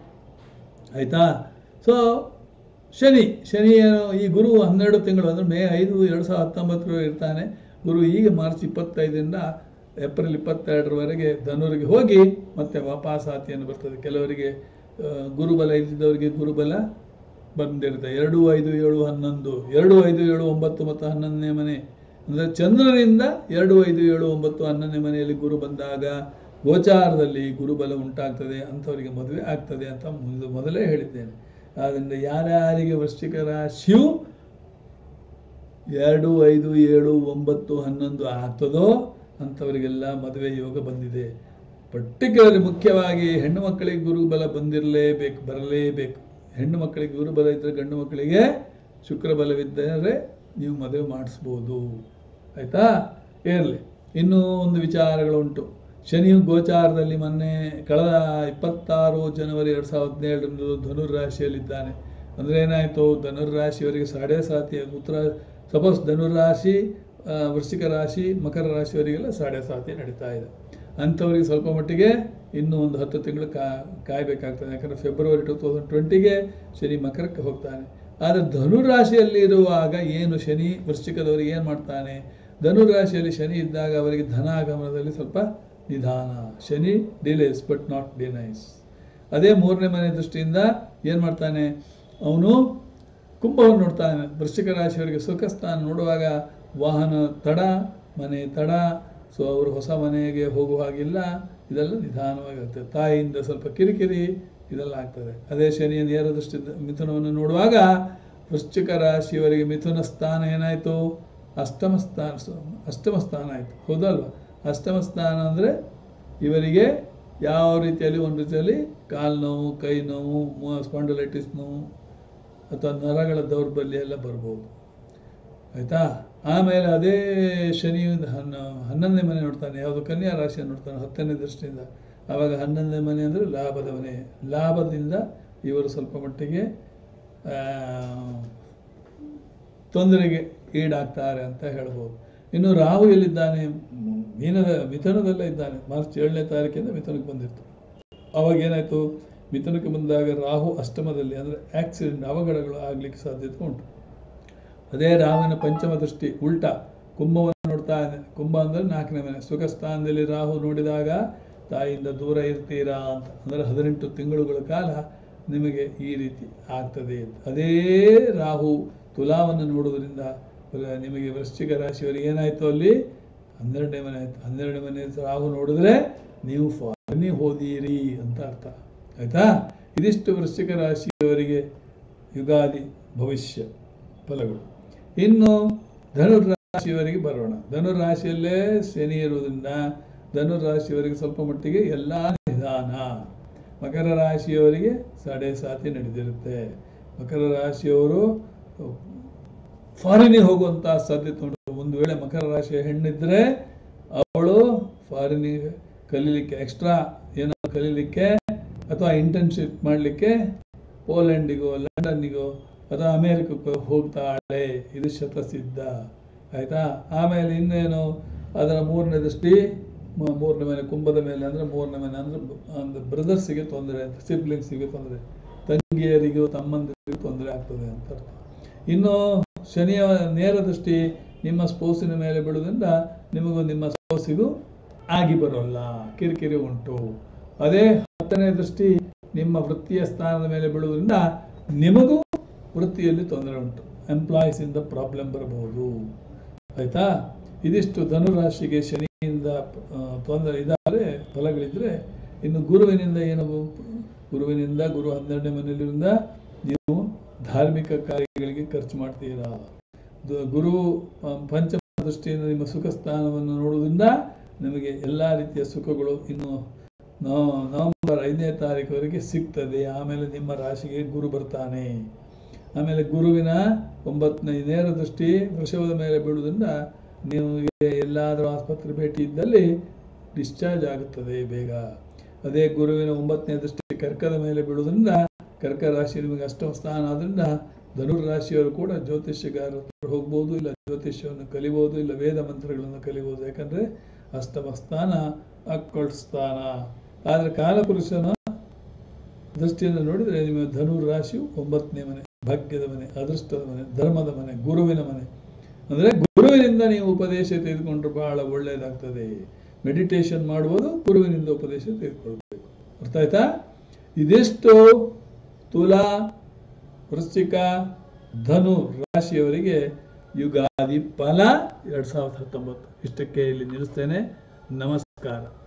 ಆಯಿತಾ ಸೊ ಶನಿ ಶನಿ ಏನು ಈ ಗುರು ಹನ್ನೆರಡು ತಿಂಗಳು ಅಂದರೆ ಮೇ ಐದು ಎರಡು ಸಾವಿರದ ಹತ್ತೊಂಬತ್ತರ ಇರ್ತಾನೆ ಗುರು ಈಗ ಮಾರ್ಚ್ ಇಪ್ಪತ್ತೈದರಿಂದ ಏಪ್ರಿಲ್ ಇಪ್ಪತ್ತೆರಡರವರೆಗೆ ಧನುರಿಗೆ ಹೋಗಿ ಮತ್ತೆ ವಾಪಸ್ ಆತಿಯನ್ನು ಬರ್ತದೆ ಕೆಲವರಿಗೆ ಆ, ಗುರುಬಲ ಇದ್ದಿದ್ದವರಿಗೆ ಗುರುಬಲ ಬಂದಿರುತ್ತೆ ಎರಡು ಐದು ಏಳು ಹನ್ನೊಂದು ಎರಡು ಐದು ಏಳು ಒಂಬತ್ತು ಮತ್ತು ಹನ್ನೊಂದನೇ ಮನೆ ಅಂದರೆ ಚಂದ್ರನಿಂದ ಎರಡು ಐದು ಏಳು ಒಂಬತ್ತು ಹನ್ನೊಂದನೇ ಮನೆಯಲ್ಲಿ ಗುರು ಬಂದಾಗ ಗೋಚಾರದಲ್ಲಿ ಗುರುಬಲ ಉಂಟಾಗ್ತದೆ ಅಂಥವರಿಗೆ ಮದುವೆ ಆಗ್ತದೆ ಅಂತ ಮೊದಲು ಮೊದಲೇ ಹೇಳಿದ್ದೇನೆ ಆದ್ದರಿಂದ ಯಾರ್ಯಾರಿಗೆ ವೃಶ್ಚಿಕ ರಾಶಿಯು ಎರಡು ಐದು ಏಳು ಒಂಬತ್ತು ಹನ್ನೊಂದು ಆಗ್ತದೋ ಅಂಥವರಿಗೆಲ್ಲ ಮದುವೆ ಯೋಗ ಬಂದಿದೆ ಪರ್ಟಿಕ್ಯುಲರ್ಲಿ ಮುಖ್ಯವಾಗಿ ಹೆಣ್ಣು ಮಕ್ಕಳಿಗೆ ಗುರುಬಲ ಬಂದಿರಲೇಬೇಕು ಬರಲೇಬೇಕು ಹೆಣ್ಣು ಮಕ್ಕಳಿಗೆ ಗುರುಬಲ ಇದ್ದರೆ ಗಂಡು ಮಕ್ಕಳಿಗೆ ಶುಕ್ರಬಲವಿದ್ದರೆ ನೀವು ಮದುವೆ ಮಾಡಿಸ್ಬೋದು ಆಯಿತಾ ಇರಲಿ ಇನ್ನೂ ಒಂದು ವಿಚಾರಗಳುಂಟು ಶನಿಯು ಗೋಚಾರದಲ್ಲಿ ಮೊನ್ನೆ ಕಳೆದ ಇಪ್ಪತ್ತಾರು ಜನವರಿ ಎರಡು ಸಾವಿರದ ಹದಿನೇಳರಂದು ಧನುರ್ರಾಶಿಯಲ್ಲಿದ್ದಾನೆ ಅಂದರೆ ಏನಾಯಿತು ಧನುರ್ರಾಶಿಯವರಿಗೆ ಸಾಡೆ ಸಾತಿ ಉತ್ತರ ಸಪೋಸ್ ಧನುರ್ರಾಶಿ ಆ, ವೃಶ್ಚಿಕ ರಾಶಿ ಮಕರ ರಾಶಿಯವರಿಗೆಲ್ಲ ಸಾಡೆ ಸಾತಿ ನಡೀತಾ ಇದೆ ಅಂಥವ್ರಿಗೆ ಸ್ವಲ್ಪ ಮಟ್ಟಿಗೆ ಇನ್ನೂ ಒಂದು ಹತ್ತು ತಿಂಗಳು ಕಾ ಕಾಯಬೇಕಾಗ್ತದೆ ಯಾಕಂದರೆ ಫೆಬ್ರವರಿ ಟು ತೌಸಂಡ್ ಟ್ವೆಂಟಿಗೆ ಶನಿ ಮಕರಕ್ಕೆ ಹೋಗ್ತಾನೆ ಆದರೆ ಧನುರಾಶಿಯಲ್ಲಿ ಇರುವಾಗ ಏನು ಶನಿ ವೃಶ್ಚಿಕದವರಿಗೆ ಏನು ಮಾಡ್ತಾನೆ ಧನುರಾಶಿಯಲ್ಲಿ ಶನಿ ಇದ್ದಾಗ ಅವರಿಗೆ ಧನಾಗಮನದಲ್ಲಿ ಸ್ವಲ್ಪ ನಿಧಾನ Shani delays but not denies ಅದೇ ಮೂರನೇ ಮನೆ ದೃಷ್ಟಿಯಿಂದ ಏನು ಮಾಡ್ತಾನೆ ಅವನು ಕುಂಭವನ್ನು ನೋಡ್ತಾನೆ ವೃಶ್ಚಿಕ ರಾಶಿಯವರಿಗೆ ಸುಖ ಸ್ಥಾನ ನೋಡುವಾಗ ವಾಹನ ತಡ ಮನೆ ತಡ ಸೊ ಅವರು ಹೊಸ ಮನೆಗೆ ಹೋಗುವ ಹಾಗಿಲ್ಲ ಇದೆಲ್ಲ ನಿಧಾನವಾಗಿರುತ್ತೆ ತಾಯಿಯಿಂದ ಸ್ವಲ್ಪ ಕಿರಿಕಿರಿ ಇದೆಲ್ಲ ಆಗ್ತದೆ ಅದೇ ಶನಿಯ ನೇರ ದೃಷ್ಟಿ ಮಿಥುನವನ್ನು ನೋಡುವಾಗ ವೃಶ್ಚಿಕ ರಾಶಿಯವರಿಗೆ ಮಿಥುನ ಸ್ಥಾನ ಏನಾಯಿತು ಅಷ್ಟಮ ಸ್ಥಾನ ಅಷ್ಟಮ ಸ್ಥಾನ ಆಯಿತು ಹೌದಲ್ವ ಅಷ್ಟಮ ಸ್ಥಾನ ಅಂದರೆ ಇವರಿಗೆ ಯಾವ ರೀತಿಯಲ್ಲಿ ಒಂದು ರೀತಿಯಲ್ಲಿ ಕಾಲು ನೋವು ಕೈ ನೋವು ಸ್ಪಾಂಡಲೈಟಿಸ್ ನೋವು ಅಥವಾ ನರಗಳ ದೌರ್ಬಲ್ಯ ಎಲ್ಲ ಬರ್ಬೋದು ಆಯಿತಾ ಆಮೇಲೆ ಅದೇ ಶನಿ ಹನ್ನ ಹನ್ನೊಂದನೇ ಮನೆ ನೋಡ್ತಾನೆ ಯಾವುದು ಕನ್ಯಾ ರಾಶಿಯನ್ನು ನೋಡ್ತಾನೆ ಹತ್ತನೇ ದೃಷ್ಟಿಯಿಂದ ಆವಾಗ ಹನ್ನೊಂದನೇ ಮನೆ ಅಂದರೆ ಲಾಭದ ಮನೆ ಲಾಭದಿಂದ ಇವರು ಸ್ವಲ್ಪ ಮಟ್ಟಿಗೆ ಆ, ತೊಂದರೆಗೆ ಈಡಾಗ್ತಾರೆ ಅಂತ ಹೇಳ್ಬೋದು ಇನ್ನು ರಾಹು ಎಲ್ಲಿದ್ದಾನೆ ಮೀನದ ಮಿಥುನದಲ್ಲೇ ಇದ್ದಾನೆ ಮಾರ್ಚ್ ಏಳನೇ ತಾರೀಕಿಂದ ಮಿಥುನಕ್ಕೆ ಬಂದಿತ್ತು ಅವಾಗ ಏನಾಯಿತು ಮಿಥುನಕ್ಕೆ ಬಂದಾಗ ರಾಹು ಅಷ್ಟಮದಲ್ಲಿ ಅಂದರೆ ಆಕ್ಸಿಡೆಂಟ್ ಅವಘಡಗಳು ಆಗಲಿಕ್ಕೆ ಸಾಧ್ಯತೆ ಉಂಟು ಅದೇ ರಾಹುವಿನ ಪಂಚಮ ದೃಷ್ಟಿ ಉಲ್ಟಾ ಕುಂಭವನ್ನು ನೋಡ್ತಾ ಇದೆ ಕುಂಭ ಅಂದರೆ ನಾಲ್ಕನೇ ಮನೆ ಸುಖ ಸ್ಥಾನದಲ್ಲಿ ರಾಹು ನೋಡಿದಾಗ ತಾಯಿಯಿಂದ ದೂರ ಇರ್ತೀರಾ ಅಂತ ಅಂದರೆ ಹದಿನೆಂಟು ತಿಂಗಳುಗಳ ಕಾಲ ನಿಮಗೆ ಈ ರೀತಿ ಆಗ್ತದೆ ಅಂತ. ಅದೇ ರಾಹು ತುಲಾವನ್ನು ನೋಡುವುದರಿಂದ ವೃ- ನಿಮಗೆ ವೃಶ್ಚಿಕ ರಾಶಿಯವರಿಗೆ ಏನಾಯ್ತು ಅಲ್ಲಿ ಹನ್ನೆರಡನೇ ಮನೆ ಆಯ್ತು ಹನ್ನೆರಡನೇ ಮನೆ ರಾಹು ನೋಡಿದ್ರೆ ನೀವು ಫಾರಿನಿಗೆ ಹೋದೀರಿ ಅಂತ ಅರ್ಥ ಆಯ್ತಾ ಇದಿಷ್ಟು ವೃಶ್ಚಿಕ ರಾಶಿಯವರಿಗೆ ಯುಗಾದಿ ಭವಿಷ್ಯ ಫಲಗಳು ಇನ್ನು ಧನುರಾಶಿಯವರಿಗೆ ಬರೋಣ ಧನುರಾಶಿಯಲ್ಲೇ ಶನಿ ಇರುವುದರಿಂದ ಧನುರಾಶಿಯವರಿಗೆ ಸ್ವಲ್ಪ ಮಟ್ಟಿಗೆ ಎಲ್ಲ ನಿಧಾನ ಮಕರ ರಾಶಿಯವರಿಗೆ ಸಾಡೆ ಸಾತಿ ನಡೆದಿರುತ್ತೆ ಮಕರ ರಾಶಿಯವರು ಫಾರಿನಿಗೆ ಹೋಗುವಂತ ಸಾಧ್ಯತೆ ಉಂಟು ಒಂದು ವೇಳೆ ಮಕರ ರಾಶಿಯ ಹೆಣ್ಣಿದ್ರೆ ಅವಳು ಫಾರಿನಿಗೆ ಕಲೀಲಿಕ್ಕೆ ಎಕ್ಸ್ಟ್ರಾ ಏನೋ ಕಲೀಲಿಕ್ಕೆ ಅಥವಾ ಇಂಟರ್ನ್ಶಿಪ್ ಮಾಡಲಿಕ್ಕೆ ಪೋಲೆಂಡಿಗೋ ಲಂಡನ್ನಿಗೋ ಅಥವಾ ಅಮೇರಿಕಕ್ಕೋ ಹೋಗ್ತಾಳೆ ಇದು ಶತಸಿದ್ಧ ಆಯ್ತಾ ಆಮೇಲೆ ಇನ್ನೇನು ಅದರ ಮೂರನೇ ದೃಷ್ಟಿ ಮ- ಮೂರನೇ ಮನೆ ಕುಂಭದ ಮೇಲೆ ಅಂದ್ರೆ ಮೂರನೇ ಮನೆ ಅಂದ್ರೆ ಅಂದ್ರೆ ಬ್ರದರ್ಸಿಗೆ ತೊಂದರೆ ಅಂತ ಸಿಬ್ಲಿಂಗ್ಸಿಗೆ ತೊಂದರೆ ತಂಗಿಯರಿಗೂ ತಮ್ಮಂದಿರಿಗೂ ತೊಂದರೆ ಆಗ್ತದೆ ಅಂತ ಅರ್ಥ ಇನ್ನು ಶನಿಯ ನೇರ ದೃಷ್ಟಿ ನಿಮ್ಮ ಸ್ಪೋಸಿನ ಮೇಲೆ ಬೀಳುವುದರಿಂದ ನಿಮಗೂ ನಿಮ್ಮ ಸ್ಪೋಸಿಗೂ ಆಗಿ ಬರೋಲ್ಲ ಕಿರಿಕಿರಿ ಉಂಟು ಅದೇ ಹತ್ತನೇ ದೃಷ್ಟಿ ನಿಮ್ಮ ವೃತ್ತಿಯ ಸ್ಥಾನದ ಮೇಲೆ ಬೀಳುವುದರಿಂದ ನಿಮಗೂ ವೃತ್ತಿಯಲ್ಲಿ ತೊಂದರೆ ಉಂಟು ಎಂಪ್ಲಾಯೀಸ್ ಇಂದ ಪ್ರಾಬ್ಲಮ್ ಬರಬಹುದು ಆಯ್ತಾ ಇದಿಷ್ಟು ಧನುರಾಶಿಗೆ ಶನಿಯಿಂದ ಆ, ತೊಂದರೆ ಇದಾದರೆ ಫಲಗಳಿದ್ರೆ ಇನ್ನು ಗುರುವಿನಿಂದ ಏನು ಗುರುವಿನಿಂದ ಗುರು ಹನ್ನೆರಡನೇ ಮನೆಯಲ್ಲಿಂದ ನೀವು ಧಾರ್ಮಿಕ ಕಾರ್ಯಗಳಿಗೆ ಖರ್ಚು ಮಾಡ್ತೀರಾ ದು- ಗುರು ಆ, ಪಂಚಮ ದೃಷ್ಟಿಯಿಂದ ನಿಮ್ಮ ಸುಖ ಸ್ಥಾನವನ್ನು ನೋಡುವುದರಿಂದ ನಿಮಗೆ ಎಲ್ಲ ರೀತಿಯ ಸುಖಗಳು ಇನ್ನು ನವ- ನವೆಂಬರ್ ಐದನೇ ತಾರೀಕುವರೆಗೆ ಸಿಗ್ತದೆ ಆಮೇಲೆ ನಿಮ್ಮ ರಾಶಿಗೆ ಗುರು ಬರ್ತಾನೆ ಆಮೇಲೆ ಗುರುವಿನ ಒಂಬತ್ತನೇ ನೇರ ದೃಷ್ಟಿ ವೃಷಭದ ಮೇಲೆ ಬೀಳುವುದರಿಂದ ನೀವು ಎಲ್ಲಾದರೂ ಆಸ್ಪತ್ರೆ ಭೇಟಿ ಇದ್ದಲ್ಲಿ ಡಿಸ್ಚಾರ್ಜ್ ಆಗುತ್ತದೆ ಬೇಗ ಅದೇ ಗುರುವಿನ ಒಂಬತ್ತನೇ ದೃಷ್ಟಿ ಕರ್ಕದ ಮೇಲೆ ಬೀಳುವುದರಿಂದ ಕರ್ಕ ರಾಶಿ ನಿಮಗೆ ಅಷ್ಟಮ ಸ್ಥಾನ ಆದ್ರಿಂದ ಧನುರ್ ರಾಶಿಯವರು ಕೂಡ ಜ್ಯೋತಿಷ್ಯಗಾರರ ಹತ್ರ ಹೋಗ್ಬೋದು ಇಲ್ಲ ಜ್ಯೋತಿಷ್ಯವನ್ನು ಕಲಿಬೋದು ಇಲ್ಲ ವೇದ ಮಂತ್ರಗಳನ್ನು ಕಲಿಬೋದು ಯಾಕಂದ್ರೆ ಅಷ್ಟಮ ಸ್ಥಾನ ಅಕ್ಕಳ್ ಸ್ಥಾನ ಆದ್ರೆ ಕಾಲಪುರುಷನ ದೃಷ್ಟಿಯಿಂದ ನೋಡಿದ್ರೆ ನಿಮ್ಮ ಧನುರ್ ರಾಶಿಯು ಒಂಬತ್ತನೇ ಮನೆ ಭಾಗ್ಯದ ಮನೆ ಅದೃಷ್ಟದ ಮನೆ ಧರ್ಮದ ಮನೆ ಗುರುವಿನ ಮನೆ ಅಂದ್ರೆ ಗುರುವಿನಿಂದ ನೀವು ಉಪದೇಶ ತೆಗೆದುಕೊಂಡ್ರೆ ಬಹಳ ಒಳ್ಳೆಯದಾಗ್ತದೆ ಮೆಡಿಟೇಷನ್ ಮಾಡುವುದು ಗುರುವಿನಿಂದ ಉಪದೇಶ ತೆಗೆದುಕೊಳ್ಬೇಕು ಅರ್ಥ ಆಯ್ತಾ ಇದಿಷ್ಟು ತುಲಾ ವೃಶ್ಚಿಕ ಧನು ರಾಶಿಯವರಿಗೆ ಯುಗಾದಿ ಫಲ ಎರಡ್ ಸಾವಿರದ ಹತ್ತೊಂಬತ್ತು ಇಷ್ಟಕ್ಕೆ ಇಲ್ಲಿ ನಿಲ್ಲಿಸ್ತೇನೆ ನಮಸ್ಕಾರ